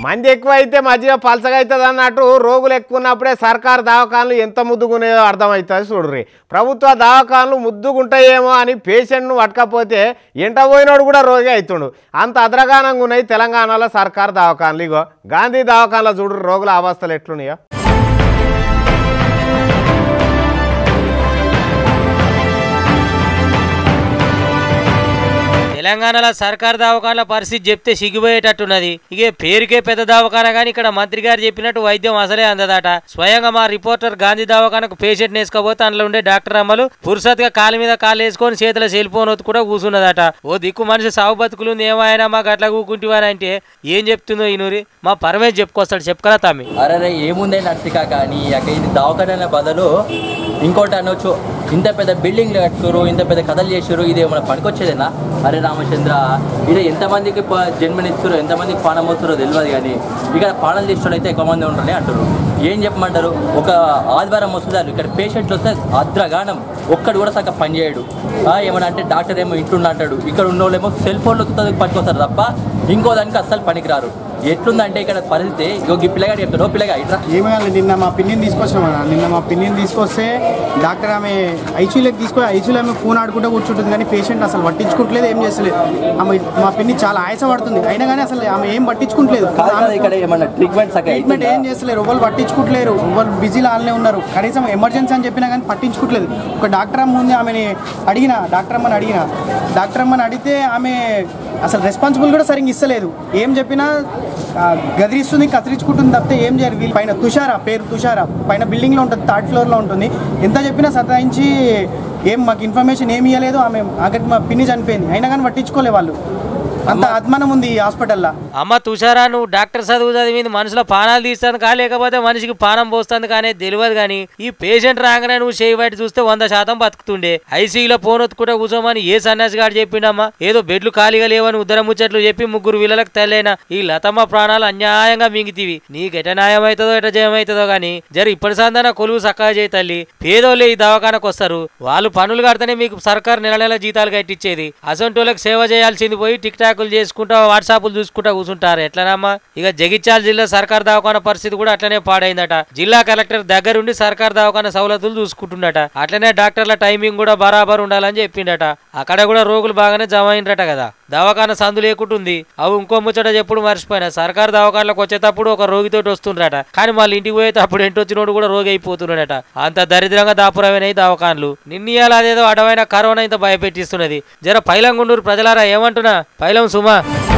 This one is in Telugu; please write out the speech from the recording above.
మంది ఎక్కువ అయితే మధ్య పలసగా అవుతుంది అన్నట్టు రోగులు ఎక్కువ ఉన్నప్పుడే సర్కారు దవాఖానలు ఎంత ముద్దుగున్నాయో అర్థమవుతుంది చూడ్రి ప్రభుత్వ దవాఖానలు ముద్దుగుంటాయేమో అని పేషెంట్ను పట్టకపోతే ఎంట పోయినోడు కూడా రోగి అవుతుండు అంత అద్రగానంగా ఉన్నాయి తెలంగాణలో సర్కారు దవాఖానలు ఇగో గాంధీ దవాఖానలో చూడు రోగుల అవస్థలు ఎట్లున్నాయో తెలంగాణలో సర్కార్ దవాఖానల పరిస్థితి చెప్తే సిగ్గిపోయేటట్టున్నది ఇక పేరుకే పెద్ద దవాఖాన కానీ ఇక్కడ మంత్రి గారు చెప్పినట్టు వైద్యం అసలే అందదట స్వయంగా మా రిపోర్టర్ గాంధీ దవాఖానకు పేషెంట్ వేసుకోపోతే అందులో ఉండే డాక్టర్ అమ్మలు పురుసత్గా కాలు మీద కాలు వేసుకొని చేతిలో సెల్ ఫోన్ ఒత్తి కూడా కూర్చున్నదట ఓ దిక్కు మనిషి సాగు బతుకులు ఏమైనా మాకు అట్లా కూకుంటివని అంటే ఏం చెప్తుందో ఈ నూరి మా పరమేశ్ చెప్పుకొస్తాడు చెప్పుకరా తమ్మి అరే ఏముందే నర్సిక కానీ అక్కడ ఇది దవాఖాన బదులు ఇంకోటి అనొచ్చు ఇంత పెద్ద బిల్డింగ్లు కట్టుకోరు ఇంత పెద్ద కథలు చేసారు ఇది ఏమైనా పనికొచ్చేదేనా అరే రామచంద్ర ఇది ఎంతమందికి ప- జన్మనిచ్చారో ఎంతమందికి పానం అవుతారో తెలియదు కానీ ఇక్కడ పానం చేసిన అయితే ఎక్కువ మంది ఉంటారని అంటారు ఏం చెప్పమంటారు ఒక ఆదివారం వస్తుందారు ఇక్కడ పేషెంట్లు వస్తే అద్రగానం ఒక్కడు కూడా సగం పని చేయడు ఆ, ఏమన్నా అంటే డాక్టర్ ఏమో ఇంట్లో అంటాడు ఇక్కడ ఉన్న వాళ్ళేమో సెల్ ఫోన్లో పట్టుకొస్తారు తప్ప ఇంకో దానికి అస్సలు పనికిరారు ఎట్లుందంటే ఇక్కడ పరిస్థితి ఇగో ఈ పిల్లగాడు చెప్తాడు ఓ పిల్లగా ఇట్రా ఏమేయాలి నిన్న మా పిన్నిని తీసుకొచ్చినాం అన్న నిన్న మా పిన్నిని తీసుకొస్తే డాక్టర్ ఆమె ఐసీయూలోకి తీసుకొని ఐసీయూలో ఆమె ఫోన్ ఆడుకుంటూ కూర్చుంటుంది కానీ పేషెంట్ అసలు పట్టించుకుంటలేదు ఏం చేస్తలేదు ఆమె మా పిన్ని చాలా ఆయాస పడుతుంది అయినా కానీ అసలు ఆమె ఏం పట్టించుకుంటలేదు కాదు కాదు ఇక్కడ ఏమన్నా ట్రీట్మెంట్ సగం ట్రీట్మెంట్ ఏం చేస్తలేరు ఎవరు పట్టించుకుంటలేరు ఎవరు బిజీలో వాళ్ళనే ఉన్నారు కనీసం ఎమర్జెన్సీ అని చెప్పినా కానీ పట్టించుకోవట్లేదు ఒక డాక్టర్ అమ్మ ఉంది ఆమెని అడిగిన డాక్టర్ అమ్మని అడిగిన డాక్టర్ అమ్మని అడిగితే ఆమె అసలు రెస్పాన్సిబుల్ కూడా సరిగ్గా ఇస్తలేదు ఏం చెప్పినా ఆ, గదిరిస్తుంది కత్తిరించుకుంటుంది తప్పితే ఏం చేయరు వీళ్ళ పైన తుషారా పేరు తుషారా పైన బిల్డింగ్లో ఉంటుంది థర్డ్ ఫ్లోర్లో ఉంటుంది ఎంత చెప్పినా సతాయించి ఏం మాకు ఇన్ఫర్మేషన్ ఏమి ఇవ్వలేదు ఆమె అక్కడికి మా పిన్ని చనిపోయింది అయినా కానీ పట్టించుకోలే వాళ్ళు అంత అద్మానం ఉంది ఈ హాస్పిటల్లో అమ్మ తుషారా నువ్వు డాక్టర్ చదువు చదివింది మనుషుల పానాలు తీస్తాను కా లేకపోతే మనిషికి పానం పోస్తుంది కానీ తెలియదు కానీ ఈ పేషెంట్ రాగానే నువ్వు చేయి బయట చూస్తే వంద శాతం బతుకుతుండే ఐసీయూలో ఫోన్ ఒత్తుకుంటే కూర్చోమని ఏ సన్యాసి గారు చెప్పిండమ్మా ఏదో బెడ్లు ఖాళీగా లేవని ఉద్దరం ముచ్చట్లు చెప్పి ముగ్గురు వీళ్ళకి తెల్లైన ఈ లతమ్మ ప్రాణాలు అన్యాయంగా మింగితివి నీకు ఎట న్యాయం అవుతుందో ఎట జయం అవుతుందో కానీ జర ఇప్పటి సందన కొలువు చక్కగా చేయి తల్లి పేదోళ్ళే ఈ దవాఖానకు వస్తారు వాళ్ళు పనులు కడితేనే మీకు సర్కార్ నెల నెల జీతాలు కట్టించేది అసొంటోళ్ళకి సేవ చేయాల్సింది పోయి టిక్ టాకులు చేసుకుంటా వాట్సాప్లు చూసుకుంటా కూర్చుంటారు ఎట్లనమ్మా ఇక జగిత్యాల జిల్లా సర్కార్ దవాఖాన పరిస్థితి కూడా అట్లనే పాడైందట జిల్లా కలెక్టర్ దగ్గరుండి సర్కార్ దవాఖాన సవలతులు చూసుకుంటుండట అట్లనే డాక్టర్ల టైమింగ్ కూడా బరాబర్ ఉండాలని చెప్పిండట అక్కడ కూడా రోగులు బాగానే జమ అయినరట కదా దవాఖాన సందు లేకుంటుంది అవి ఇంకో ముచ్చట చెప్పుడు మర్చిపోయినా సర్కార్ దవాఖానలకు వచ్చేటప్పుడు ఒక రోగితోటి వస్తుండ్రట కానీ మళ్ళీ ఇంటికి పోయేటప్పుడు ఇంటి వచ్చినోడు కూడా రోగి అయిపోతున్నాడట అంత దరిద్రంగా దాపురమైనవి దవాఖాన్లు నిన్నీయాల అదేదో అడవైన కరోనా ఇంత భయపెట్టిస్తున్నది జర పైలంగుండూరు ప్రజలారా ఏమంటున్నా పైలం సుమా